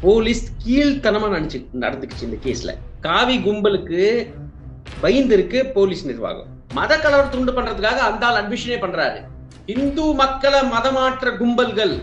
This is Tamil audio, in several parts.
போலீஸ் கீழ்த்தனமா நினைச்சு நடந்துக்குச்சு இந்த கேஸ்ல காவி கும்பலுக்கு பயந்திருக்கு போலீஸ் நிர்வாகம் மத கலவரத்தை உண்டு பண்றதுக்காக அந்த ஆள் அட்மிஷனே பண்றாரு இந்து மக்களை மதமாற்ற கும்பல்கள்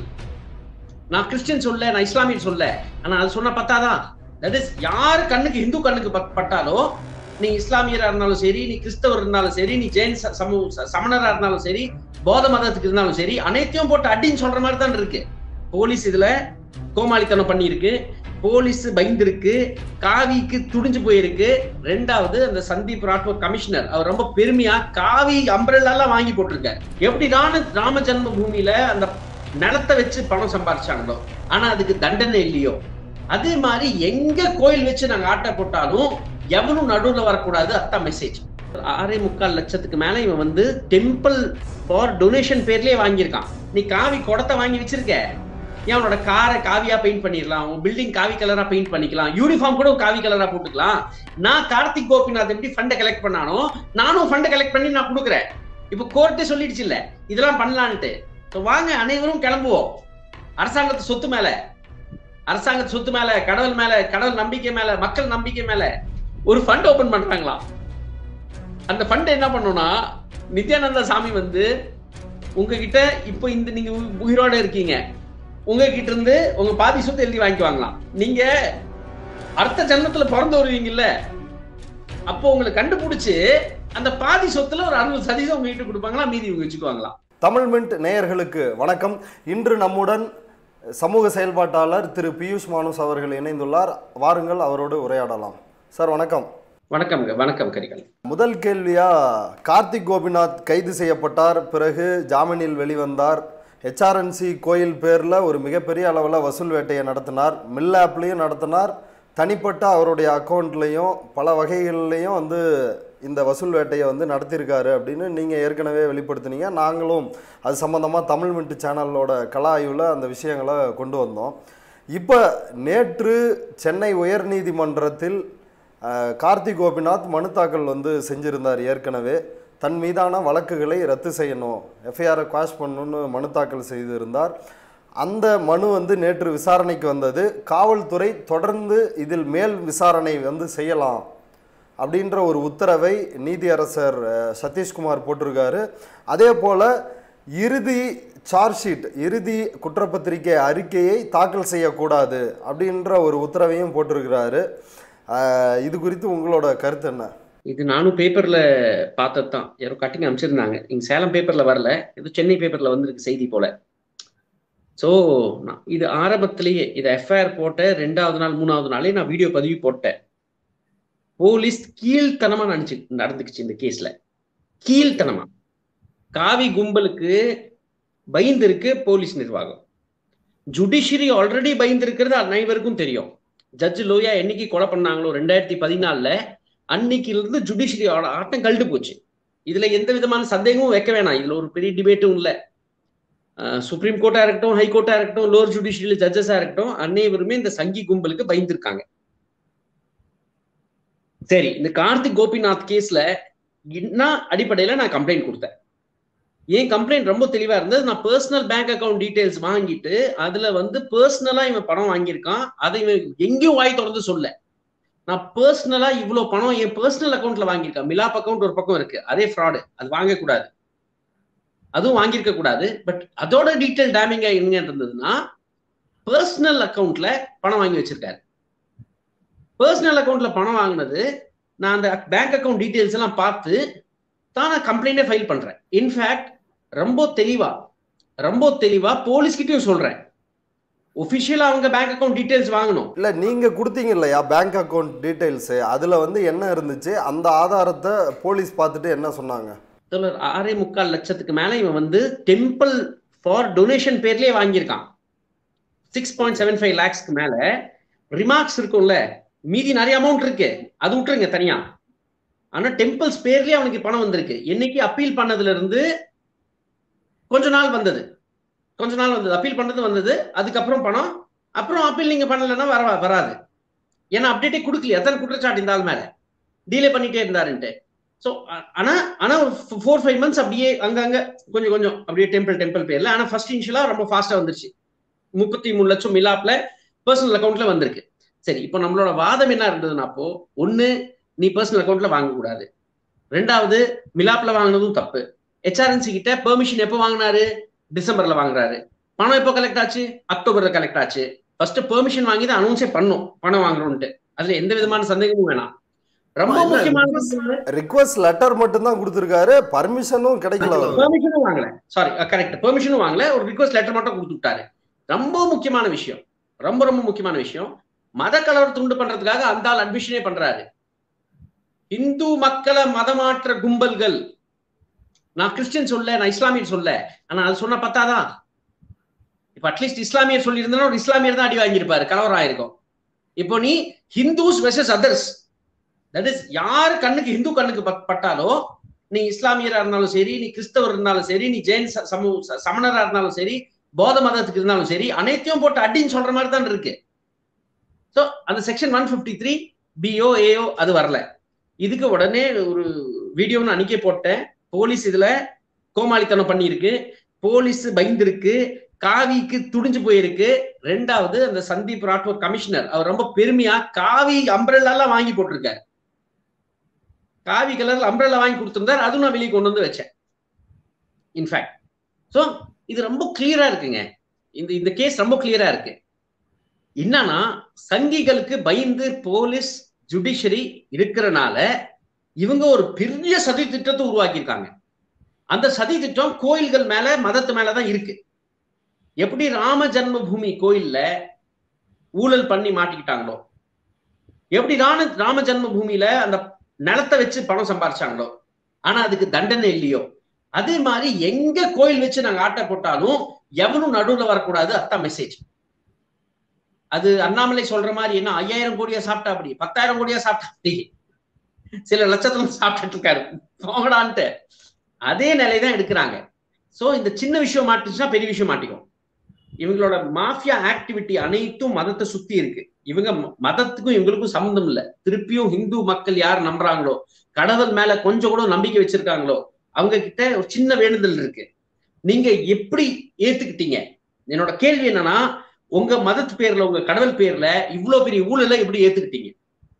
நான் கிறிஸ்டியன் சொல்ல நான் இஸ்லாமியன் சொல்ல ஆனா அது சொன்னா பத்தாதான் தட் இஸ் யார் கண்ணுக்கு இந்து கண்ணுக்கு பட்- பட்டாலோ நீ இஸ்லாமியரா இருந்தாலும் சரி நீ கிறிஸ்தவர் இருந்தாலும் சரி நீ ஜெயின் ச- சமூ ச- சமணரா இருந்தாலும் சரி போத மதத்துக்கு இருந்தாலும் சரி அனைத்தையும் போட்டு அடின்னு சொல்ற மாதிரி தான் இருக்கு போலீஸ் இதுல கோமாளித்தனம் பண்ணியிருக்கு போலீஸ் பயந்திருக்கு காவிக்கு துடிஞ்சு போயிருக்கு ரெண்டாவது அந்த சந்தீப் ராட்வர் கமிஷனர் அவர் ரொம்ப பெருமையா காவி அம்பரெல்லாம் எல்லாம் வாங்கி போட்டிருக்காரு எப்படி ராம ராம ஜன்ம பூமியில அந்த நிலத்தை வச்சு பணம் சம்பாரிச்சாங்களோ ஆனா அதுக்கு தண்டனை இல்லையோ அதே மாதிரி எங்க கோயில் வச்சு நாங்க ஆட்ட போட்டாலும் எவனும் நடுவுல வரக்கூடாது அதான் மெசேஜ் ஆறே முக்கால் லட்சத்துக்கு மேல இவன் வந்து டெம்பிள் ஃபார் டொனேஷன் பேர்லயே வாங்கியிருக்கான் நீ காவி குடத்தை வாங்கி வச்சிருக்க ஏன் அவனோட காரை காவியா பெயிண்ட் பண்ணிடலாம் உன் பில்டிங் காவி கலரா பெயிண்ட் பண்ணிக்கலாம் யூனிஃபார்ம் கூட காவி கலரா போட்டுக்கலாம் நான் கார்த்திக் கோபிநாத் எப்படி ஃபண்டை கலெக்ட் பண்ணானோ நானும் ஃபண்டை கலெக்ட் பண்ணி நான் கொடுக்குறேன் இப்போ கோர்ட்டே சொல்லிடுச்சு இல்ல இதெல்லாம் பண்ணலான்ட்டு So வாங்க அனைவரும் கிளம்புவோம் அரசாங்கத்து சொத்து மேல அரசாங்கத்து சொத்து மேல கடவுள் மேல கடவுள் நம்பிக்கை மேல மக்கள் நம்பிக்கை மேல ஒரு ஃபண்ட் ஓபன் பண்றாங்களாம் அந்த ஃபண்ட் என்ன பண்ணும்னா நித்யானந்தா சாமி வந்து உங்ககிட்ட இப்போ இந்த நீங்க உ- உயிரோட இருக்கீங்க உங்ககிட்ட இருந்து உங்க பாதி சொத்து எழுதி வாங்கிக்குவாங்களாம் நீங்க அடுத்த ஜென்மத்துல பிறந்து வருவீங்கல்ல அப்போ உங்களை கண்டுபிடிச்சு அந்த பாதி சொத்துல ஒரு அறுபது சதவீதம் உங்ககிட்ட கொடுப்பாங்களா மீதி இவங்க வச்சுக்குவாங்களாம் தமிழ் மின்ட் நேயர்களுக்கு வணக்கம் இன்று நம்முடன் சமூக செயல்பாட்டாளர் திரு பியூஷ் மானுஸ் அவர்கள் இணைந்துள்ளார் வாருங்கள் அவரோடு உரையாடலாம் சார் வணக்கம் வணக்கம்ங்க வணக்கம் கரிகால் முதல் கேள்வியா கார்த்திக் கோபிநாத் கைது செய்யப்பட்டார் பிறகு ஜாமீனில் வெளிவந்தார் ஹெச்ஆர்என்சி கோயில் பேரில் ஒரு மிகப்பெரிய அளவில் வசூல் வேட்டையை நடத்தினார் மில் ஆப்லேயும் நடத்தினார் தனிப்பட்ட அவருடைய அக்கௌண்ட்லேயும் பல வகைகள்லையும் வந்து இந்த வசூல் வேட்டையை வந்து நடத்தியிருக்காரு அப்படின்னு நீங்கள் ஏற்கனவே வெளிப்படுத்தினீங்க நாங்களும் அது சம்மந்தமாக தமிழ் மின்ட்டு சேனலோட கலா ஆய்வில் அந்த விஷயங்களை கொண்டு வந்தோம் இப்போ நேற்று சென்னை உயர்நீதிமன்றத்தில் அஹ், கார்த்திக் கோபிநாத் மனு தாக்கல் வந்து செஞ்சிருந்தார் ஏற்கனவே தன் மீதான வழக்குகளை ரத்து செய்யணும் எஃப்ஐஆரை குவாஷ் பண்ணணும்னு மனு தாக்கல் செய்திருந்தார் அந்த மனு வந்து நேற்று விசாரணைக்கு வந்தது காவல்துறை தொடர்ந்து இதில் மேல் விசாரணை வந்து செய்யலாம் அப்படின்ற ஒரு உத்தரவை நீதியரசர் அஹ், சதீஷ்குமார் போட்டிருக்காரு அதே போல் இறுதி சார்ஜ் ஷீட் இறுதி குற்றப்பத்திரிகை அறிக்கையை தாக்கல் செய்யக்கூடாது அப்படின்ற ஒரு உத்தரவையும் போட்டிருக்கிறாரு அஹ், இது குறித்து உங்களோட கருத்து என்ன இது நானும் பேப்பர்ல பார்த்தது தான் யாரோ கட்டிங் அனுப்பிச்சிருந்தாங்க இங்க சேலம் பேப்பர்ல வரல இது சென்னை பேப்பர்ல வந்திருக்கு செய்தி போல ஸோ இது ஆரம்பத்திலேயே இதை எஃப்ஐஆர் போட்ட ரெண்டாவது நாள் மூணாவது நாளே நான் வீடியோ பதிவு போட்டேன் போலீஸ் கீழ்த்தனமா நினைச்சு நடந்துக்குச்சு இந்த கேஸ்ல கீழ்த்தனமா காவி கும்பலுக்கு பயந்திருக்கு போலீஸ் நிர்வாகம் ஜுடிஷியரி ஆல்ரெடி பயந்திருக்கிறது அனைவருக்கும் தெரியும் ஜட்ஜ் லோயா என்னைக்கு கொலை பண்ணாங்களோ ரெண்டாயிரத்தி பதினாலுல அன்னைக்குல இருந்து ஜுடிஷியரியோட ஆட்டம் கழட்டு போச்சு இதுல எந்த விதமான சந்தேகமும் வைக்க வேணாம் இதுல ஒரு பெரிய டிபேட்டும் இல்ல சுப்ரீம் கோர்ட்டா இருக்கட்டும் ஹை கோர்ட்டா இருக்கட்டும் லோவர் ஜுடிஷியல் ஜட்ஜஸா இருக்கட்டும் அனைவருமே இந்த சங்கி கும்பலுக்கு பயந்துருக்காங்க சரி இந்த கார்த்திக் கோபிநாத் கேஸ்ல என்ன அடிப்படையில நான் கம்ப்ளைண்ட் கொடுத்தேன் ஏன் கம்ப்ளைண்ட் ரொம்ப தெளிவா இருந்தது நான் பர்சனல் பேங்க் அக்கவுண்ட் டீடைல்ஸ் வாங்கிட்டு அதுல வந்து பர்சனலா இவன் பணம் வாங்கியிருக்கான் அதை இவன் எங்கேயும் வாய் திறந்து சொல்ல நான் பர்சனலா இவ்வளவு பணம் என் பர்சனல் அக்கௌண்ட்ல வாங்கியிருக்கேன் மிலாப் அக்கௌண்ட் ஒரு பக்கம் இருக்கு அதே ஃப்ராடு அது வாங்கக்கூடாது அதுவும் வாங்கியிருக்க கூடாது பட் அதோட டீட்டெயில் டேமிங் எங்க இருந்ததுன்னா பர்சனல் அக்கௌண்ட்ல பணம் வாங்கி வச்சிருக்காரு பர்சனல் அக்கௌண்ட்ல பணம் வாங்கினது நான் அந்த பேங்க் அக்கவுண்ட் டீடைல்ஸ் எல்லாம் பார்த்து தான் நான் கம்ப்ளைண்டே ஃபைல் பண்றேன் இன்ஃபேக்ட் ரொம்ப தெளிவா ரொம்ப தெளிவா போலீஸ்கிட்டயும் சொல்றேன் ஒபிஷியலா அவங்க பேங்க் அக்கவுண்ட் டீடைல்ஸ் வாங்கணும் இல்லை நீங்கள் கொடுத்தீங்க இல்லையா பேங்க் அக்கௌண்ட் டீட்டெயில்ஸு அதில் வந்து என்ன இருந்துச்சு அந்த ஆதாரத்தை போலீஸ் பார்த்துட்டு என்ன சொன்னாங்க தோழர் ஆறே முக்கால் லட்சத்துக்கு மேல இவன் வந்து டெம்பிள் ஃபார் டொனேஷன் பேர்லயே வாங்கியிருக்கான் சிக்ஸ் பாயிண்ட் செவன் ஃபைவ் லேக்ஸ்க்கு மேல ரிமார்க்ஸ் இருக்கும்ல மீதி நிறைய அமௌண்ட் இருக்கு அது விட்டுருங்க தனியா ஆனா டெம்பிள்ஸ் பேர்லயே அவனுக்கு பணம் வந்திருக்கு என்னைக்கு அப்பீல் பண்ணதுல இருந்து கொஞ்ச நாள் வந்தது கொஞ்ச நாள் வந்தது அப்பீல் பண்ணது வந்தது அதுக்கப்புறம் பணம் அப்புறம் அப்பீல் நீங்க பண்ணலைன்னா வர வராது ஏன்னா அப்டேட்டே கொடுக்கல எத்தனை குற்றச்சாட்டு இந்த ஆள் மேல டீலே பண்ணிட்டே இருந்தாருன்ட்டு ஸோ ஆனா ஆனா ஒரு ஃபோர் ஃபைவ் மந்த்ஸ் அப்படியே அங்கங்க கொஞ்சம் கொஞ்சம் அப்படியே டெம்பிள் டெம்பிள் பேர்ல ஆனா ஃபர்ஸ்ட் இனிஷியலா ரொம்ப ஃபாஸ்டா வந்துருச்சு முப்பத்தி மூணு லட்சம் மிலாப்ல பர்சனல் அக்கௌண்ட்ல வந்திருக்கு சரி இப்போ நம்மளோட வாதம் என்ன இருந்ததுன்னா அப்போ ஒண்ணு நீ பர்சனல் அக்கௌண்ட்ல வாங்கக்கூடாது ரெண்டாவது மிலாப்ல வாங்கினதும் தப்பு ஹெச்ஆர்என்சி கிட்ட பெர்மிஷன் எப்போ வாங்கினாரு டிசம்பர்ல வாங்குறாரு பணம் எப்போ கலெக்ட் ஆச்சு அக்டோபர்ல கலெக்ட் ஆச்சு ஃபர்ஸ்ட் பெர்மிஷன் வாங்கி தான் அனௌன்ஸே பண்ணோம் பணம் வாங்குறோம்ட்டு அதுல எந்த விதமான சந்தேகமும் வேணாம் ரொம்ப இல்ல, முக்கியமான ரிக்வஸ்ட் லெட்டர் மட்டும் தான் கொடுத்துருக்காரு பர்மிஷனும் கிடைக்கல அவருக்கு. பெர்மிஷனும் வாங்கல சாரி கரெக்ட் பெர்மிஷனும் வாங்கல ஒரு ரிக்வஸ்ட் லெட்டர் மட்டும் கொடுத்து விட்டாரு ரொம்ப முக்கியமான விஷயம் ரொம்ப ரொம்ப முக்கியமான விஷயம் மத கலவரத்தை உண்டு பண்றதுக்காக அந்த ஆள் அட்மிஷனே பண்றாரு இந்து மக்களை மதமாற்ற கும்பல்கள் நான் கிறிஸ்டியன் சொல்ல நான் இஸ்லாமியர் சொல்ல ஆனா அது சொன்ன பத்தாதான் இப்ப அட்லீஸ்ட் இஸ்லாமியர் சொல்லி ஒரு இஸ்லாமியர் தான் அடி வாங்கியிருப்பாரு கலவரம் ஆயிருக்கும் இப்போ நீ Hindus versus others that is யாரு கண்ணுக்கு ஹிந்து கண்ணுக்கு பட்- பட்டாலோ நீ இஸ்லாமியரா இருந்தாலும் சரி நீ கிறிஸ்தவர் இருந்தாலும் சரி நீ ஜெயின் ச- சமூ ச- சமணரா இருந்தாலும் சரி பௌத்த மதத்துக்கு இருந்தாலும் சரி அனைத்தையும் போட்டு அடின்னு சொல்ற மாதிரி தான் இருக்கு சோ அந்த செக்ஷன் ஒன் பிப்டி த்ரீ பிஓ ஏஓ அது வரல இதுக்கு உடனே ஒரு வீடியோ நான் அன்னைக்கே போட்டேன் போலீஸ் இதுல கோமாளித்தனம் பண்ணியிருக்கு போலீஸ் பயந்துருக்கு காவிக்கு துடிஞ்சு போயிருக்கு ரெண்டாவது அந்த சந்தீப் ராட்வர் கமிஷனர் அவர் ரொம்ப பெருமையா காவி அம்பரெல்லா எல்லாம் வாங்கி போட்டிருக்காரு காவி கலர்ல அம்பரெல்லா வாங்கி கொடுத்திருந்தார் அதுவும் நான் வெளியே கொண்டு வந்து வச்சேன் இன்ஃபேக்ட் சோ இது ரொம்ப கிளியரா இருக்குங்க இந்த இந்த கேஸ் ரொம்ப கிளியரா இருக்கு என்னன்னா சங்கிகளுக்கு பயந்து போலீஸ் ஜுடிஷரி இருக்கிறனால இவங்க ஒரு பெரிய சதி திட்டத்தை உருவாக்கியிருக்காங்க அந்த சதி திட்டம் கோயில்கள் மேல மதத்து மேலதான் இருக்கு எப்படி ராம ஜன்மபூமி கோயில்ல ஊழல் பண்ணி மாட்டிக்கிட்டாங்களோ எப்படி ராம ராம ஜன்மபூமியில அந்த நிலத்தை வச்சு பணம் சம்பாரிச்சாங்களோ ஆனா அதுக்கு தண்டனை இல்லையோ அதே மாதிரி எங்க கோயில் வச்சு நாங்க ஆட்டை போட்டாலும் எவனும் நடுவுல வரக்கூடாது அதான் மெசேஜ் அது அண்ணாமலை சொல்ற மாதிரி என்ன ஐயாயிரம் கோடியா சாப்பிட்டா அப்படி பத்தாயிரம் கோடியா சாப்பிட்டா அப்படி சில லட்சத்துல சாப்பிட்டுட்டு இருக்காரு போங்கடான்ட்டு அதே நிலைதான் எடுக்கிறாங்க சோ இந்த சின்ன விஷயம் மாட்டுச்சுன்னா பெரிய விஷயம் மாட்டிக்கும் இவங்களோட மாஃபியா ஆக்டிவிட்டி அனைத்தும் மதத்தை சுத்தி இருக்கு இவங்க ம- மதத்துக்கும் இவங்களுக்கும் சம்மந்தம் இல்ல திருப்பியும் ஹிந்து மக்கள் யார் நம்புறாங்களோ கடவுள் மேல கொஞ்சம் கூட நம்பிக்கை வச்சிருக்காங்களோ அவங்க கிட்ட ஒரு சின்ன வேண்டுதல் இருக்கு நீங்க எப்படி ஏத்துக்கிட்டீங்க என்னோட கேள்வி என்னன்னா உங்க மதத்து பேர்ல உங்க கடவுள் பேர்ல இவ்வளவு பெரிய ஊழலை எப்படி ஏத்துக்கிட்டீங்க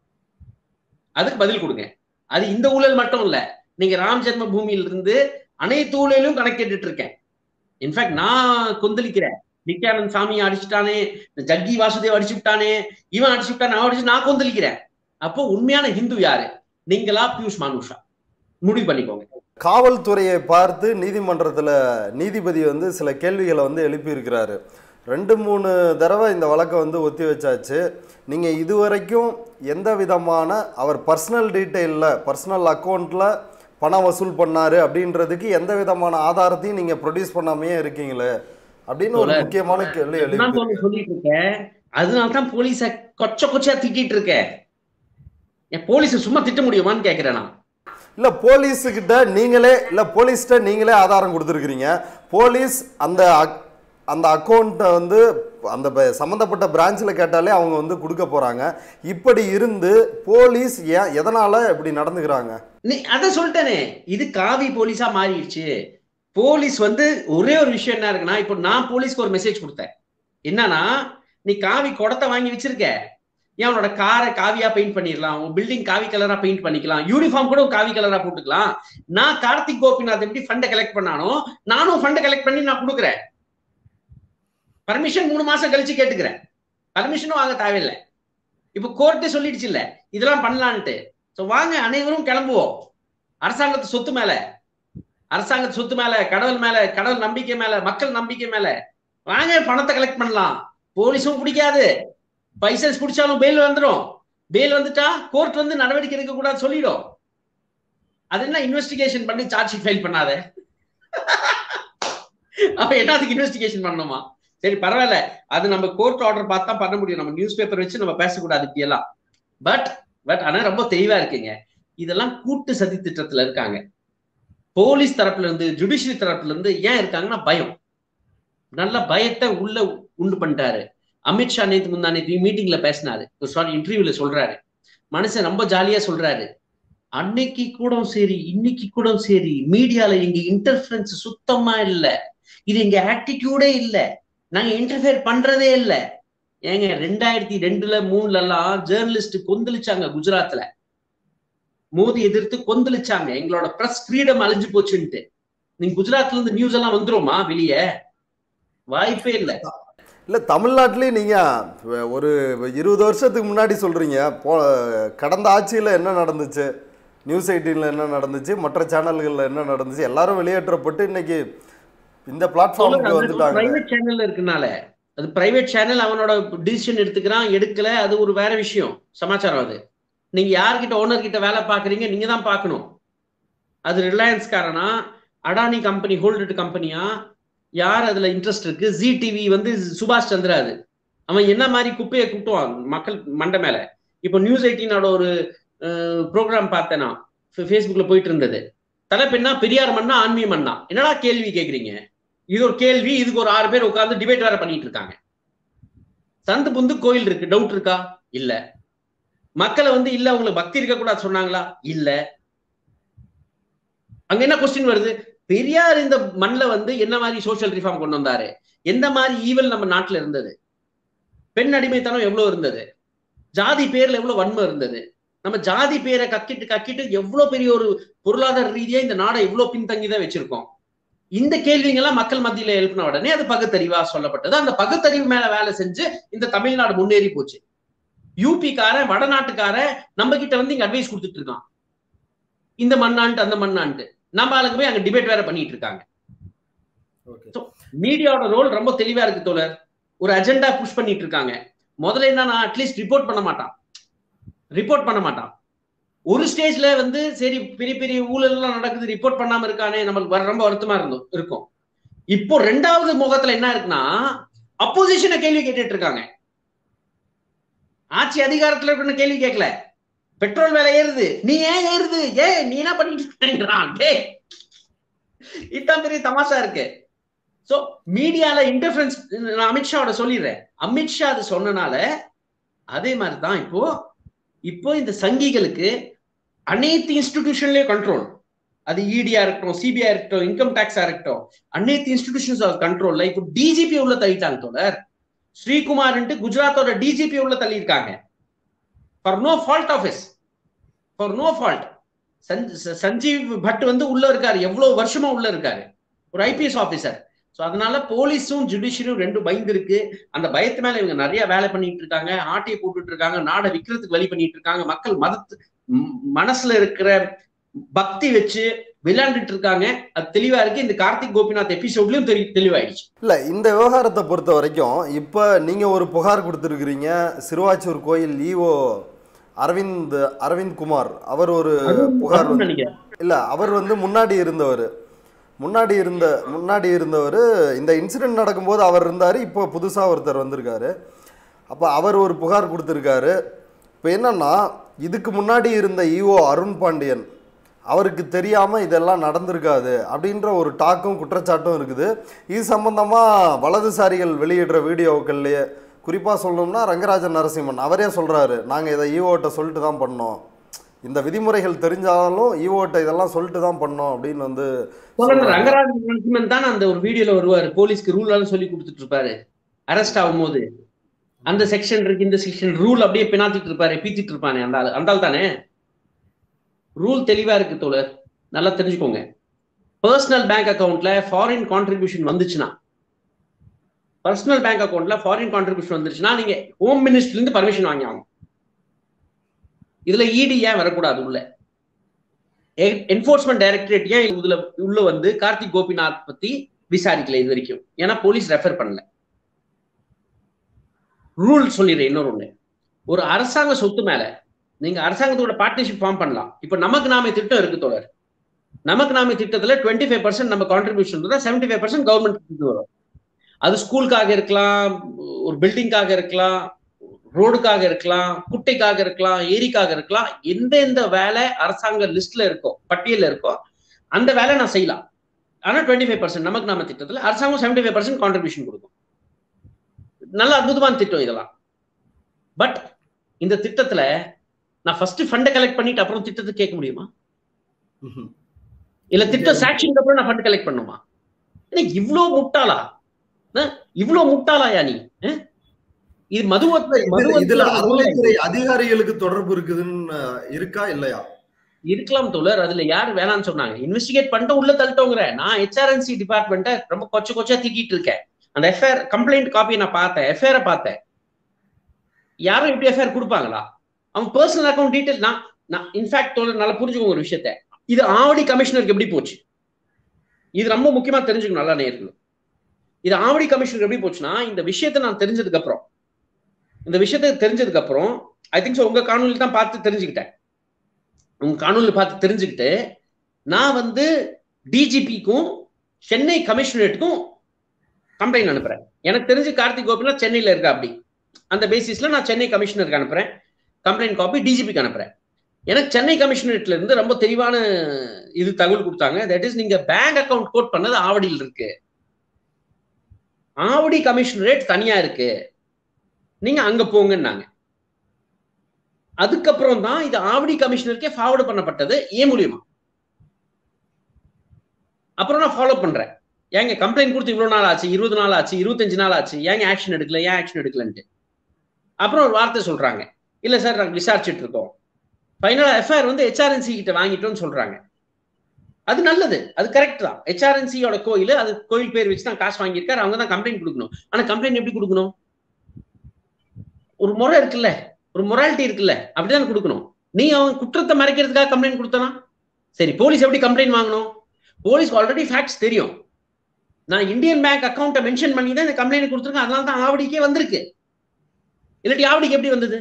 அதுக்கு பதில் கொடுங்க அது இந்த ஊழல் மட்டும் இல்ல நீங்க ராம் ஜென்ம பூமியில இருந்து அனைத்து ஊழலும் கணக்கெட்டுட்டு இருக்கேன் இன்ஃபேக்ட் நான் கொந்தளிக்கிறேன் நித்யானந்த் சாமி அடிச்சுட்டானே இந்த ஜக்கி வாசுதேவ் அடிச்சு விட்டானே இவன் அடிச்சு விட்டான் நான் அடிச்சு நான் கொந்தளிக்கிறேன் அப்போ உண்மையான ஹிந்து யாரு நீங்களா பியூஷ் மானுஷா முடிவு பண்ணிக்கோங்க காவல்துறையை பார்த்து நீதிமன்றத்துல நீதிபதி வந்து சில கேள்விகளை வந்து எழுப்பியிருக்கிறாரு ரெண்டு மூணு தடவை இந்த வழக்கை வந்து ஒத்தி வச்சாச்சு நீங்கள் இதுவரைக்கும் எந்த விதமான அவர் பர்சனல் டீட்டெயிலில் பர்சனல் அக்கௌண்ட்டில் பணம் வசூல் பண்ணாரு அப்படின்றதுக்கு எந்த விதமான ஆதாரத்தையும் நீங்கள் ப்ரொடியூஸ் பண்ணாமையே இருக்கீங்களே அப்படின்னு ஒரு தோழர், முக்கியமான கேள்வி நான் எழுப்பி ஒண்ணு சொல்லிட்டு இருக்கேன் அதனால தான் போலீஸ கொச்ச கொச்சையா திட்டிட்டு இருக்கேன் என் போலீஸ் சும்மா திட்ட முடியுமான்னு கேக்குறேன் நான் இல்ல போலீஸுக்கிட்ட நீங்களே இல்ல போலீஸ்கிட்ட நீங்களே ஆதாரம் கொடுத்துருக்கிறீங்க போலீஸ் அந்த அக்- அந்த அக்கௌண்ட்டை வந்து அந்த ப- சம்பந்தப்பட்ட பிரான்ச்சில் கேட்டாலே அவங்க வந்து கொடுக்க போறாங்க இப்படி இருந்து போலீஸ் ஏன் எதனால இப்படி நடந்துக்கிறாங்க நீ அதான் சொல்லிட்டேனே இது காவி போலீஸா மாறிடுச்சு போலீஸ் வந்து ஒரே ஒரு விஷயம் என்ன இருக்குன்னா இப்போ நான் போலீஸ்க்கு ஒரு மெசேஜ் கொடுத்தேன் என்னன்னா நீ காவி குடத்தை வாங்கி வச்சிருக்க ஏன் உன்னோட காரை காவியா பெயிண்ட் பண்ணிடலாம் உன் பில்டிங் காவி கலரா பெயிண்ட் பண்ணிக்கலாம் யூனிஃபார்ம் கூட காவி கலரா போட்டுக்கலாம் நான் கார்த்திக் கோபிநாத் எப்படி ஃபண்டை கலெக்ட் பண்ணானோ நானும் ஃபண்டை கலெக்ட் பண்ணி நான் கொடுக்குறேன் பர்மிஷன் மூணு மாசம் கழிச்சு கேட்டுக்கிறேன் பர்மிஷனும் வாங்க தேவையில்லை இப்போ கோர்ட்டே சொல்லிடுச்சு இல்ல இதெல்லாம் பண்ணலான்ட்டு சோ வாங்க அனைவரும் கிளம்புவோம் அரசாங்கத்து சொத்து மேல அரசாங்கத்து சொத்து மேல கடவுள் மேல கடவுள் நம்பிக்கை மேல மக்கள் நம்பிக்கை மேல வாங்க பணத்தை கலெக்ட் பண்ணலாம் போலீஸும் பிடிக்காது பைசன்ஸ் பிடிச்சாலும் பெயில் வந்துடும் பெயில் வந்துட்டா கோர்ட் வந்து நடவடிக்கை எடுக்க கூடாது சொல்லிடும் அது என்ன இன்வெஸ்டிகேஷன் பண்ணி சார்ஜ் ஷீட் ஃபைல் பண்ணாத அப்ப என்னத்துக்கு இன்வெஸ்டிகேஷன் பண்ணணுமா சரி பரவாயில்ல அது நம்ம கோர்ட் ஆர்டர் பார்த்தா பண்ண முடியும் நம்ம நியூஸ் பேப்பர் வச்சு நம்ம பேசக்கூடாது இப்படி எல்லாம் பட் பட் ஆனா ரொம்ப தெளிவா இருக்குங்க இதெல்லாம் கூட்டு சதி திட்டத்துல இருக்காங்க போலீஸ் தரப்புல இருந்து ஜுடிஷியரி தரப்புல இருந்து ஏன் இருக்காங்கன்னா பயம் நல்ல பயத்தை உள்ள உண்டு பண்ணிட்டாரு அமித்ஷா நேத்து முந்தா நேத்து மீட்டிங்ல பேசினாரு சாரி இன்டர்வியூல சொல்றாரு மனுஷன் ரொம்ப ஜாலியா சொல்றாரு அன்னைக்கு கூட சரி இன்னைக்கு கூட சரி மீடியால எங்க இன்டர்ஃபரன்ஸ் சுத்தமா இல்ல இது எங்க ஆட்டிடியூடே இல்ல நாங்க இன்டர்ஃபியர் பண்றதே இல்ல ஏங்க ரெண்டாயிரத்தி ரெண்டுல மூணுல எல்லாம் ஜேர்னலிஸ்ட் கொந்தளிச்சாங்க குஜராத்ல மோதி எதிர்த்து கொந்தளிச்சாங்க எங்களோட பிரஸ் ஃப்ரீடம் அழிஞ்சு போச்சுன்ட்டு நீங்க குஜராத்ல இருந்து நியூஸ் எல்லாம் வந்துருமா வெளியே வாய்ப்பே இல்ல இல்ல தமிழ்நாட்டிலேயே நீங்க ஒரு இருபது வருஷத்துக்கு முன்னாடி சொல்றீங்க போ கடந்த ஆட்சியில என்ன நடந்துச்சு நியூஸ் எயிட்டீன்ல என்ன நடந்துச்சு மற்ற சேனல்கள்ல என்ன நடந்துச்சு எல்லாரும் வெளியேற்றப்பட்டு இன்னைக்கு இந்த பிளாட்ஃபார்முக்கு வந்துட்டாங்க பிரைவேட் சேனல்ல இருக்கனால அது பிரைவேட் சேனல் அவனோட டிசிஷன் எடுத்துக்கிறான் எடுக்கல அது ஒரு வேற விஷயம் சமாச்சாரம் அது நீங்க யார்கிட்ட ஓனர் கிட்ட வேலை பாக்குறீங்க நீங்க தான் பார்க்கணும் அது ரிலையன்ஸ் காரனா அடானி கம்பெனி ஹோல்டட் கம்பெனியா யார் அதுல இன்ட்ரெஸ்ட் இருக்கு ஜி டிவி வந்து சுபாஷ் சந்திரா அது அவன் என்ன மாதிரி குப்பையை கூட்டுவான் மக்கள் மண்டை மேல இப்போ நியூஸ் எயிட்டீனோட ஒரு ப்ரோக்ராம் பார்த்தேன் நான் ஃபேஸ்புக்ல போயிட்டு இருந்தது தலைப்பெண்ணா பெரியார் மண்ணா ஆன்மீக மண்ணா என்னடா கேள்வி கேக்குறீங்க இது ஒரு கேள்வி இதுக்கு ஒரு ஆறு பேர் உட்கார்ந்து டிபேட் வேற பண்ணிட்டு இருக்காங்க சந்து புந்து கோயில் இருக்கு டவுட் இருக்கா இல்ல மக்களை வந்து இல்ல உங்களுக்கு பக்தி இருக்க கூடாது சொன்னாங்களா இல்ல அங்க என்ன கொஸ்டின் வருது பெரியார் இந்த மண்ல வந்து என்ன மாதிரி சோசியல் ரிஃபார்ம் கொண்டு வந்தாரு எந்த மாதிரி ஈவல் நம்ம நாட்டுல இருந்தது பெண் அடிமைத்தனம் எவ்வளவு இருந்தது ஜாதி பேர்ல எவ்வளவு வன்மை இருந்தது நம்ம ஜாதி பேரை கக்கிட்டு கக்கிட்டு எவ்வளவு பெரிய ஒரு பொருளாதார ரீதியா இந்த நாடை எவ்வளவு பின்தங்கிதான் வச்சிருக்கோம் இந்த கேள்விங்கெல்லாம் மக்கள் மத்தியில எழுப்பின உடனே அது பகுத்தறிவா சொல்லப்பட்டது அந்த பகுத்தறிவு மேல வேலை செஞ்சு இந்த தமிழ்நாடு முன்னேறி போச்சு யூபிக்காரன் வடநாட்டுக்காரன் நம்ம கிட்ட வந்து இங்க அட்வைஸ் கொடுத்துட்டு இருக்கான் இந்த மண்ணான்ட்டு அந்த மண்ணான்ட்டு நம்ம ஆளுக்கு போய் அங்க டிபேட் வேற பண்ணிட்டு இருக்காங்க மீடியாவோட ரோல் ரொம்ப தெளிவா இருக்கு தோழர் ஒரு அஜெண்டா புஷ் பண்ணிட்டு இருக்காங்க முதல்ல என்ன அட்லீஸ்ட் ரிப்போர்ட் பண்ண மாட்டான் ரிப்போர்ட் பண்ண மாட்டான் ஒரு ஸ்டேஜ்ல வந்து சரி பெரிய பெரிய ஊழல் எல்லாம் நடக்குது ரிப்போர்ட் பண்ணாம இருக்கானே நம்மளுக்கு ரொம்ப வருத்தமா இருந்தோம் இருக்கும் இப்போ ரெண்டாவது முகத்துல என்ன இருக்குன்னா அப்போசிஷனை கேள்வி கேட்டுட்டு இருக்காங்க ஆட்சி அதிகாரத்துல இருக்குன்னு கேள்வி கேட்கல பெட்ரோல் விலை ஏறுது நீ ஏன் ஏறுது ஏ நீ என்ன பண்ணிட்டு இருக்கேங்கிறான் டே இதான் பெரிய தமாஷா இருக்கு சோ மீடியால இன்டர்ஃபரன்ஸ் நான் அமித்ஷாவோட சொல்லிடுறேன் அமித்ஷா அது சொன்னனால அதே மாதிரி தான் இப்போ இப்போ இந்த சங்கிகளுக்கு அனைத்து இன்ஸ்டிடியூஷன்லயும் கண்ட்ரோல் அது இடியா இருக்கட்டும் சிபிஐ இருக்கட்டும் இன்கம் டாக்ஸா இருக்கட்டும் அனைத்து இன்ஸ்டிடியூஷன்ஸ் கண்ட்ரோல்ல இப்போ டிஜிபி உள்ள தள்ளிட்டாங்க தோழர் ஸ்ரீகுமார்ன்ட்டு குஜராத்தோட டிஜிபி உள்ள தள்ளியிருக்காங்க for no fault of is for no fault Sanjiv Bhatt வந்து உள்ள இருக்காரு எவ்வளவு வருஷமா உள்ள இருக்காரு ஒரு ஐபிஎஸ் ஆபீசர் ஸோ அதனால போலீஸும் ஜுடிஷியரும் ரெண்டும் பயந்து இருக்கு அந்த பயத்து மேல இவங்க நிறைய வேலை பண்ணிட்டு இருக்காங்க ஆட்டையை போட்டுட்டு இருக்காங்க நாடை விற்கிறதுக்கு வழி பண்ணிட்டு இருக்காங்க மக்கள் மதத்து மனசுல இருக்கிற பக்தி வச்சு விளையாண்டுட்டு இருக்காங்க அது தெளிவா இருக்கு இந்த கார்த்திக் கோபிநாத் எபிசோட்லயும் தெளி தெளிவாயிடுச்சு இல்ல இந்த விவகாரத்தை பொறுத்த வரைக்கும் இப்ப நீங்க ஒரு புகார் கொடுத்துருக்கிறீங்க சிறுவாச்சூர் கோயில் ஈஓ அரவிந்த் அரவிந்த் குமார் அவர் ஒரு புகார் வந்து நினைக்கிறேன் இல்ல அவர் வந்து முன்னாடி இருந்தவர் முன்னாடி இருந்த முன்னாடி இருந்தவர் இந்த இன்சிடென்ட் நடக்கும்போது அவர் இருந்தார் இப்போ புதுசாக ஒருத்தர் வந்திருக்காரு அப்போ அவர் ஒரு புகார் கொடுத்துருக்காரு இப்போ என்னன்னா இதுக்கு முன்னாடி இருந்த ஈஓ அருண் பாண்டியன் அவருக்கு தெரியாமல் இதெல்லாம் நடந்திருக்காது அப்படின்ற ஒரு டாக்கும் குற்றச்சாட்டும் இருக்குது இது சம்பந்தமாக வலதுசாரிகள் வெளியிடுற வீடியோக்கள்லேயே குறிப்பாக சொல்லணும்னா ரங்கராஜன் நரசிம்மன் அவரே சொல்கிறாரு நாங்கள் இதை ஈஓட்ட சொல்லிட்டு தான் பண்ணோம் இந்த விதிமுறைகள் தெரிஞ்சாலும் ஈஓட்ட இதெல்லாம் சொல்லிட்டு தான் பண்ணோம் அப்படின்னு வந்து சொல்லுங்க ரங்கராஜ் நரசிம்மன் தான் அந்த ஒரு வீடியோல வருவாரு போலீஸ்க்கு ரூல் எல்லாம் சொல்லி கொடுத்துட்டு இருப்பாரு அரெஸ்ட் ஆகும்போது அந்த செக்ஷன் இருக்கு இந்த செக்ஷன் ரூல் அப்படியே பினாத்திட்டு இருப்பாரு பீத்திட்டு இருப்பானே அந்த ஆள் அந்த ஆள் தானே ரூல் தெளிவா இருக்கு தோழர் நல்லா தெரிஞ்சுக்கோங்க பர்சனல் பேங்க் அக்கவுண்ட்ல ஃபாரின் கான்ட்ரிபியூஷன் வந்துச்சுன்னா பர்சனல் பேங்க் அக்கவுண்ட்ல ஃபாரின் கான்ட்ரிபியூஷன் வந்துருச்சுன்னா நீங்க ஹோம் மினிஸ்ட்ரில இருந்து பர்மிஷன் வாங்கி ஆகணும் இதுல இடி ஏன் வரக்கூடாது உள்ள என்போர்ஸ்மெண்ட் டைரக்டரேட் ஏன் இதுல உள்ள வந்து கார்த்திக் கோபிநாத் பத்தி விசாரிக்கல இது வரைக்கும் ஏன்னா போலீஸ் ரெஃபர் பண்ணல ரூல் சொல்லிடுறேன் இன்னொரு ஒண்ணு ஒரு அரசாங்க சொத்து மேல நீங்க அரசாங்கத்தோட பார்ட்னர்ஷிப் ஃபார்ம் பண்ணலாம் இப்ப நமக்கு நாமே திட்டம் இருக்கு தோழர் நமக்கு நாமே திட்டத்துல டுவெண்ட்டி ஃபைவ் பர்சன்ட் நம்ம கான்ட்ரிபியூஷன் இருந்தா செவன்டி ஃபைவ் பர்சன்ட் கவர்மெண்ட் வரும் அது ஸ்கூலுக்காக இருக்கலாம் ஒரு பில்டிங்காக இருக்கலாம் ரோடுக்காக இருக்கலாம் குட்டைக்காக இருக்கலாம் ஏரிக்காக இருக்கலாம் எந்த எந்த வேலை அரசாங்க லிஸ்ட்ல இருக்கோ பட்டியல இருக்கோ அந்த வேலை நான் செய்யலாம் ஆனா டுவெண்ட்டி ஃபைவ் பர்சன்ட் நமக்கு நாம திட்டத்துல அரசாங்கம் செவன்டி ஃபைவ் பர்சன்ட் கான்ட்ரிபியூஷன் கொடுக்கும் நல்ல அற்புதமான திட்டம் இதெல்லாம் பட் இந்த திட்டத்துல நான் ஃபர்ஸ்ட் ஃபண்டை கலெக்ட் பண்ணிட்டு அப்புறம் திட்டத்தை கேட்க முடியுமா இல்ல திட்டம் சாக்ஷனுக்கு அப்புறம் நான் ஃபண்ட் கலெக்ட் பண்ணுமா இவ்வளவு முட்டாளா இவ்வளவு முட்டாளாயா நீ இது மதுவத்தை இதுல- மதுவத்தை இதுல அமலாக்கத்துறை அதிகாரிகளுக்கு தொடர்பு இருக்குதுன்னு அஹ், இருக்கா இல்லையா இருக்கலாம் தோழர் அதுல யார் வேணாம்னு சொன்னாங்க இன்வெஸ்டிகேட் பண்ணிட்டு உள்ள தள்ளிட்டோங்கிற நான் ஹெச்ஆர்என்சி டிபார்ட்மெண்ட்டை ரொம்ப கொச்ச கொச்சா திட்டிட்டு இருக்கேன் அந்த எஃப்ஐஆர் கம்ப்ளைண்ட் காப்பியை நான் பார்த்தேன் எஃப்ஐஆரை பார்த்தேன் யாரும் இப்படி எஃப்ஐஆர் கொடுப்பாங்களா அவன் பர்சனல் அக்கௌண்ட் டீடைல் நான் நான் இன்ஃபேக்ட் தோழர் நல்லா புரிஞ்சுக்கோங்க ஒரு விஷயத்த இது ஆவடி கமிஷனருக்கு எப்படி போச்சு இது ரொம்ப முக்கியமா தெரிஞ்சுக்கணும் நல்லா நேர்கள் இது ஆவடி கமிஷனருக்கு எப்படி போச்சுன்னா இந்த விஷயத்தை நான் தெரிஞ்சதுக்கு அப்புறம் இந்த விஷயத்தை தெரிஞ்சதுக்கு அப்புறம் ஐ திங்க் உங்க காணொலி தான் பார்த்து தெரிஞ்சுக்கிட்டேன் உங்க காணொலி பார்த்து தெரிஞ்சுக்கிட்டு நான் வந்து டிஜிபிக்கும் சென்னை கமிஷனரேட்டுக்கும் கம்ப்ளைண்ட் அனுப்புறேன் எனக்கு தெரிஞ்சு கார்த்திக் கோபிநாத் சென்னையில இருக்கா அப்படி அந்த பேசிஸ்ல நான் சென்னை கமிஷனருக்கு அனுப்புறேன் கம்ப்ளைண்ட் காப்பி டிஜிபிக்கு அனுப்புறேன் எனக்கு சென்னை கமிஷனரேட்ல இருந்து ரொம்ப தெளிவான இது தகவல் கொடுத்தாங்க தட் இஸ் நீங்க பேங்க் அக்கவுண்ட் கோட் பண்ணது ஆவடியில் இருக்கு ஆவடி கமிஷனரேட் தனியா இருக்கு நீங்க அங்க போங்கன்னாங்க அதுக்கப்புறம் தான் இது ஆவடி கமிஷனருக்கே ஃபார்வர்டு பண்ணப்பட்டது ஏன் மூலியமா அப்புறம் நான் ஃபாலோ பண்றேன் ஏங்க கம்ப்ளைண்ட் கொடுத்து இவ்வளவு நாள் ஆச்சு இருபது நாள் ஆச்சு இருபத்தஞ்சு நாள் ஆச்சு ஏங்க ஆக்ஷன் எடுக்கல ஏன் ஆக்ஷன் எடுக்கலன்ட்டு அப்புறம் ஒரு வார்த்தை சொல்றாங்க இல்ல சார் நாங்க விசாரிச்சுட்டு இருக்கோம் ஃபைனலா எஃப்ஐஆர் வந்து ஹெச்ஆர்என்சி கிட்ட வாங்கிட்டோம்னு சொல்றாங்க அது நல்லது அது கரெக்ட் தான் ஹெச்ஆர்என்சியோட கோயில் அது கோயில் பேர் வச்சு தான் காசு வாங்கியிருக்காரு அவங்க தான் கம்ப்ளைண்ட் கொடுக்கணும் ஆனா கம்ப்ளைண்ட் எப்படி கொடுக்கணும் ஒரு முறை இருக்குல்ல ஒரு மொராலிட்டி இருக்குல்ல அப்படிதான் கொடுக்கணும் நீ அவன் குற்றத்தை மறைக்கிறதுக்காக கம்ப்ளைண்ட் கொடுத்தனா சரி போலீஸ் எப்படி கம்ப்ளைண்ட் வாங்கணும் போலீஸ்க்கு ஆல்ரெடி ஃபேக்ட்ஸ் தெரியும் நான் இந்தியன் பேங்க் அக்கௌண்ட்டை மென்ஷன் பண்ணி தான் இந்த கம்ப்ளைண்ட் கொடுத்துருக்கேன் அதனால தான் ஆவடிக்கே வந்திருக்கு இல்லாட்டி ஆவடிக்கு எப்படி வந்தது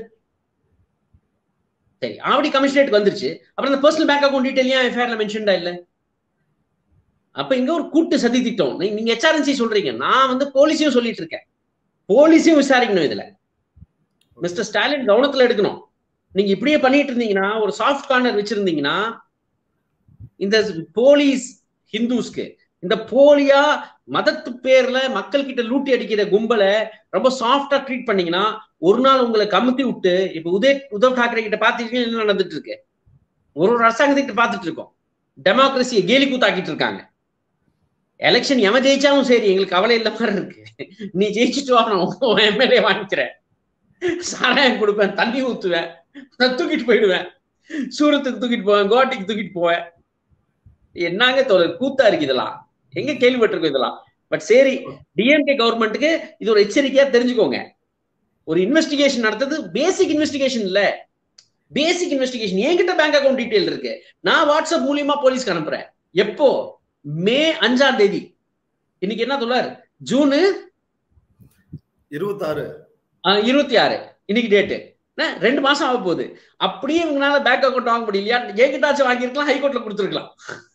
சரி ஆவடி கமிஷனரேட் வந்துருச்சு அப்புறம் இந்த பர்சனல் பேங்க் அக்கௌண்ட் டீடைல் ஏன் எஃப்ஐஆர்ல மென்ஷன்டா இல்ல அப்ப இங்க ஒரு கூட்டு சதி திட்டம் நீ- நீங்க ஹெச்ஆர்என்சி சொல்றீங்க நான் வந்து போலீஸையும் சொல்லிட்டு இருக்கேன் போலீஸையும் விசாரிக்கணும் இதுல மிஸ்டர் ஸ்டாலின் கவனத்துல எடுக்கணும் நீங்க இப்படியே பண்ணிட்டு இருந்தீங்கன்னா ஒரு சாஃப்ட் கார்னர் வச்சிருந்தீங்கன்னா இந்த போலீஸ் ஹிந்துஸ்க்கு இந்த போலியா மதத்து பேர்ல மக்கள் கிட்ட லூட்டி அடிக்கிற கும்பலை ரொம்ப சாஃப்டா ட்ரீட் பண்ணீங்கன்னா ஒரு நாள் உங்களை கமுத்தி விட்டு இப்ப உதய் உத்தவ் தாக்கரே கிட்ட பாத்துருக்கீங்க என்ன நடந்துட்டு இருக்கு ஒரு ஒரு அரசாங்கத்திட்ட பார்த்துட்டு இருக்கோம் டெமோக்ரஸியை கேலி கூத்தாக்கிட்டு இருக்காங்க எலெக்ஷன் எவன் ஜெயிச்சாலும் சரி எங்களுக்கு கவலை இல்ல மாதிரி இருக்கு நீ ஜெயிச்சுட்டு வரணும் எம்எல்ஏ வாங்கிக்கிறேன் சாராயம் கொடுப்பேன் தண்ணி ஊத்துவேன் நான் தூக்கிட்டு போயிடுவேன் சூரத்துக்கு தூக்கிட்டு போவேன் கோட்டைக்கு தூக்கிட்டு போவேன் என்னங்க தோழர் கூத்தா இருக்கு இதெல்லாம் எங்க கேள்விப்பட்டிருக்கோம் இதெல்லாம் பட் சரி டிஎம்கே கவர்மெண்ட்டுக்கு இது ஒரு எச்சரிக்கையா தெரிஞ்சுக்கோங்க ஒரு இன்வெஸ்டிகேஷன் நடத்தது பேசிக் இன்வெஸ்டிகேஷன் இல்ல பேசிக் இன்வெஸ்டிகேஷன் என்கிட்ட பேங்க் அக்கவுண்ட் டீடைல் இருக்கு நான் வாட்ஸ்அப் மூலியமா போலீஸ்க்கு அனுப்புறேன் எப்போ மே அஞ்சாம் தேதி இன்னைக்கு என்ன தோழர் ஜூனு இருபத்தாறு ஆஹ் இருபத்தி ஆறு இன்னைக்கு டேட்டு ரெண்டு மாசம் ஆக போகுது அப்படியே இவங்களால பேங்க் அக்கௌண்ட் வாங்க முடியலையா என்கிட்டாச்சும் வாங்கியிருக்கலாம் ஹைகோர்ட்ல கொடுத்துருக்கலாம்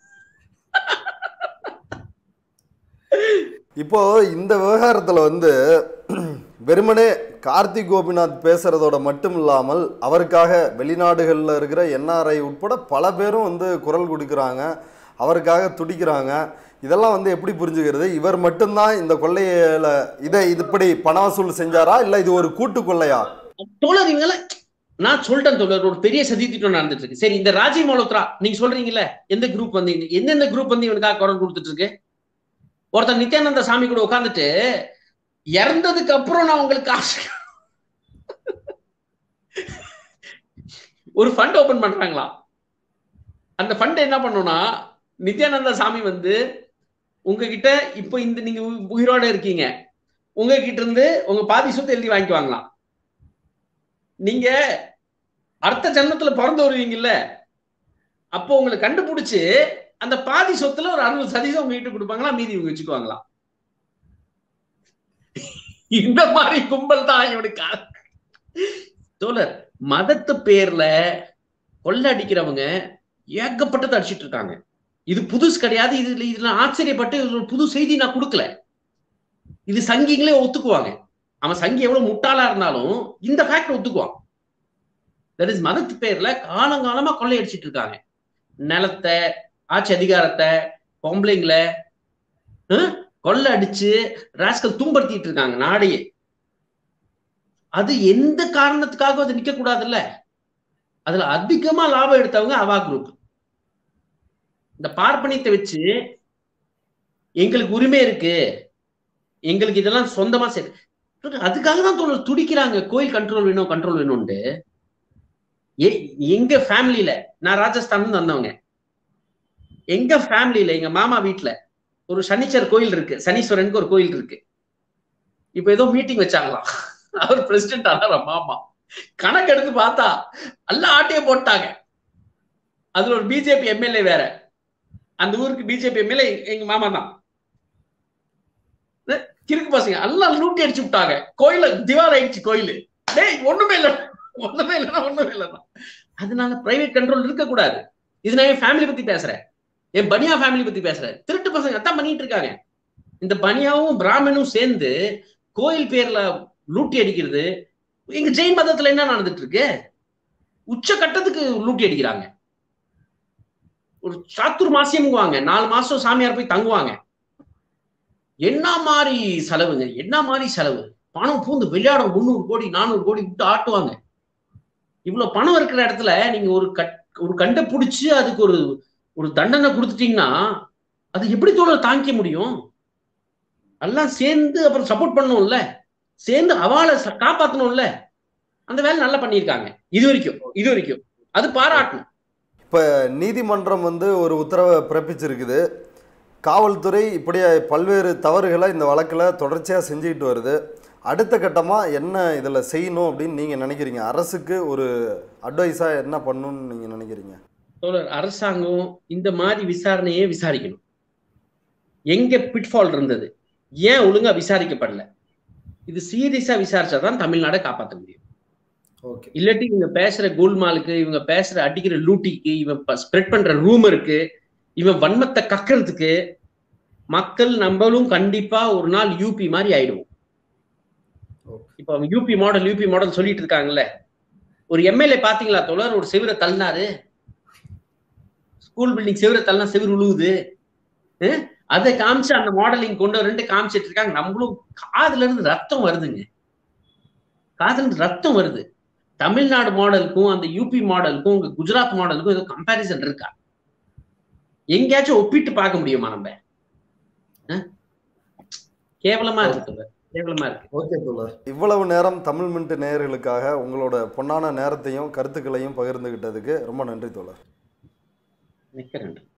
இப்போ இந்த விவகாரத்துல வந்து வெறுமனே கார்த்திக் கோபிநாத் பேசுறதோட மட்டும் இல்லாமல் அவருக்காக வெளிநாடுகளில் இருக்கிற என்ஆர்ஐ உட்பட பல பேரும் வந்து குரல் கொடுக்குறாங்க அவருக்காக துடிக்கிறாங்க இதெல்லாம் வந்து எப்படி புரிஞ்சுக்கிறது இவர் மட்டும்தான் இந்த கொள்ளையில இதை இது இப்படி பண வசூல் செஞ்சாரா இல்ல இது ஒரு கூட்டு கொள்ளையா தோழர் இவங்கள நான் சொல்லிட்டேன் தோழர் ஒரு பெரிய சதி திட்டம் நடந்துட்டு இருக்கு சரி இந்த ராஜீவ் மல்ஹோத்ரா நீங்க சொல்றீங்கல்ல எந்த குரூப் வந்து இந்த- எந்தெந்த குரூப் வந்து இவனுக்காக குரல் கொடுத்துட்டு இருக்கு ஒருத்தன் நித்யானந்த சாமி கூட உட்காந்துட்டு இறந்ததுக்கு அப்புறம் நான் உங்களுக்கு காசு ஒரு ஃபண்ட் ஓபன் பண்றாங்களா அந்த ஃபண்ட் என்ன பண்ணும்னா நித்யானந்த சாமி வந்து உங்ககிட்ட இப்போ இந்த நீங்க உ- உயிரோட இருக்கீங்க உங்ககிட்ட இருந்து உங்க பாதி சொத்து எழுதி வாங்கிக்குவாங்களாம் நீங்க அடுத்த ஜன்மத்துல பிறந்து வருவீங்கல்ல அப்போ உங்களை கண்டுபிடிச்சு அந்த பாதி சொத்துல ஒரு அறுபது சதவீதம் உங்ககிட்ட கொடுப்பாங்களா மீதி இவங்க வச்சுக்குவாங்களா இந்த மாதிரி கும்பல் தான் இவனுக்கு ஆ- தோழர் மதத்து பேர்ல கொள்ள அடிக்கிறவங்க ஏகப்பட்டதை அடிச்சிட்டு இருக்காங்க இது புதுசு கிடையாது இதுல இதுல ஆச்சரியப்பட்டு இது ஒரு புது செய்தி நான் கொடுக்கல இது சங்கிங்களே ஒத்துக்குவாங்க அவன் சங்கி எவ்வளவு முட்டாளா இருந்தாலும் இந்த ஃபேக்ட் ஒத்துக்குவான் தட் இஸ் மதத்து பேர்ல காலங்காலமா கொள்ளையடிச்சிட்டு இருக்காங்க நிலத்தை ஆட்சி அதிகாரத்தை பொம்பளைங்களை ஹம், கொள்ளை அடிச்சு ராஸ்கல் துன்படுத்திட்டு இருக்காங்க நாடையே அது எந்த காரணத்துக்காக அது நிக்க கூடாதுல்ல அதுல அதிகமா லாபம் எடுத்தவங்க அவா குரூப் இந்த பார்ப்பனியத்தை வச்சு எங்களுக்கு உரிமை இருக்கு எங்களுக்கு இதெல்லாம் சொந்தமா சரி அதுக்காக தான் தோழர் துடிக்கிறாங்க கோயில் கண்ட்ரோல் வேணும் கண்ட்ரோல் வேணும்ட்டு எ- எங்க ஃபேமிலியில நான் ராஜஸ்தான் வந்தவங்க எங்க ஃபேமிலியில எங்க மாமா வீட்ல ஒரு சனீஸ்வரர் கோயில் இருக்கு சனீஸ்வரனுக்கு ஒரு கோயில் இருக்கு இப்ப ஏதோ மீட்டிங் வச்சாங்களாம் அவர் பிரசிடென்ட் ஆனாரா மாமா கணக்கு எடுத்து பார்த்தா எல்லாம் ஆட்டையே போட்டாங்க அதுல ஒரு பிஜேபி எம்எல்ஏ வேற அந்த ஊருக்கு பிஜேபி எம்எல்ஏ எங்க மாமா தான் அஹ் கிறுக்கு பசங்க எல்லாம் லூட்டி அடிச்சு விட்டாங்க கோயில திவால் ஆயிடுச்சு கோயில் டேய் ஒண்ணுமே இல்ல ஒண்ணுமே இல்லைன்னா ஒண்ணுமே இல்லைன்னா அதனால பிரைவேட் கண்ட்ரோல் இருக்கக்கூடாது இது நான் என் ஃபேமிலி பத்தி பேசுறேன் என் பனியா ஃபேமிலி பத்தி பேசுறேன் திருட்டு பசங்க அதான் பண்ணிட்டு இருக்காங்க இந்த பனியாவும் பிராமணும் சேர்ந்து கோயில் பேர்ல லூட்டி அடிக்கிறது எங்க ஜெயின் மதத்துல என்ன நடந்துட்டு இருக்கு உச்ச கட்டத்துக்கு லூட்டி அடிக்கிறாங்க ஒரு சாத்துர் மாசியம்ங்குவாங்க நாலு மாசம் சாமியார் போய் தங்குவாங்க என்ன மாதிரி செலவுங்க என்ன மாதிரி செலவு பணம் பூந்து விளையாடும் முந்நூறு கோடி நானூறு கோடி விட்டு ஆட்டுவாங்க இவ்வளவு பணம் இருக்கிற இடத்துல நீங்க ஒரு கட் ஒரு கண்டை பிடிச்சி அதுக்கு ஒரு ஒரு தண்டனை கொடுத்துட்டீங்கன்னா அது எப்படி தோழர் தாங்கிக்க முடியும் எல்லாம் சேர்ந்து அப்புறம் சப்போர்ட் பண்ணணும்ல சேர்ந்து அவளை ச- காப்பாத்தணும்ல அந்த வேலை நல்லா பண்ணியிருக்காங்க இது வரைக்கும் இது வரைக்கும் அது பாராட்டணும் நீதிமன்றம் வந்து ஒரு உத்தரவை பிறப்பிச்சிருக்குது காவல்துறை இப்படி பல்வேறு தவறுகளை இந்த வழக்கில் தொடர்ச்சியாக செஞ்சுக்கிட்டு வருது அடுத்த கட்டமாக என்ன இதில் செய்யணும் அப்படின்னு நீங்கள் நினைக்கிறீங்க அரசுக்கு ஒரு அட்வைஸாக என்ன பண்ணணும்னு நீங்கள் நினைக்கிறீங்க தோழர் அரசாங்கம் இந்த மாதிரி விசாரணையே விசாரிக்கணும் எங்க பிட்ஃபால் இருந்தது ஏன் ஒழுங்கா விசாரிக்கப்படல இது சீரியஸா விசாரிச்சாதான் தமிழ்நாடை காப்பாற்ற முடியும் ஓகே இல்லாட்டி இவங்க பேசுற கோல்மாலுக்கு இவங்க பேசுற அடிக்கிற லூட்டிக்கு இவன் ஸ்ப்ரெட் பண்ற ரூமருக்கு இவன் வன்மத்தை கக்கிறதுக்கு மக்கள் நம்மளும் கண்டிப்பா ஒரு நாள் யூபி மாதிரி ஆயிடுவோம் இப்ப அவங்க யூபி மாடல் யூபி மாடல் சொல்லிட்டு இருக்காங்கல்ல ஒரு எம்எல்ஏ பாத்தீங்களா தோழர் ஒரு செவிரை தள்ளினாரு ஸ்கூல் பில்டிங் செவிரை தள்ளினா செவிர் உழுவுது அஹ் அதை காமிச்சு அந்த மாடலிங் கொண்டு வரேன்ட்டு காமிச்சிட்டு இருக்காங்க நம்மளும் காதுல இருந்து ரத்தம் வருதுங்க காதுல இருந்து ரத்தம் வருது தமிழ்நாடு மாடலுக்கும் அந்த யூபி மாடலுக்கும் உங்க குஜராத் மாடலுக்கும் ஏதோ கம்பாரிசன் இருக்கா எங்கேயாச்சும் ஒப்பிட்டு பார்க்க முடியுமா நம்ம அஹ்? கேவலமா இருக்கு தோழர். கேவலமா இருக்கு ஓகே தோழர் இவ்வளவு நேரம் தமிழ் மின்ட் நேயர்களுக்காக உங்களோட பொன்னான நேரத்தையும் கருத்துக்களையும் பகிர்ந்துகிட்டதுக்கு ரொம்ப நன்றி தோழர் மிக்க நன்றி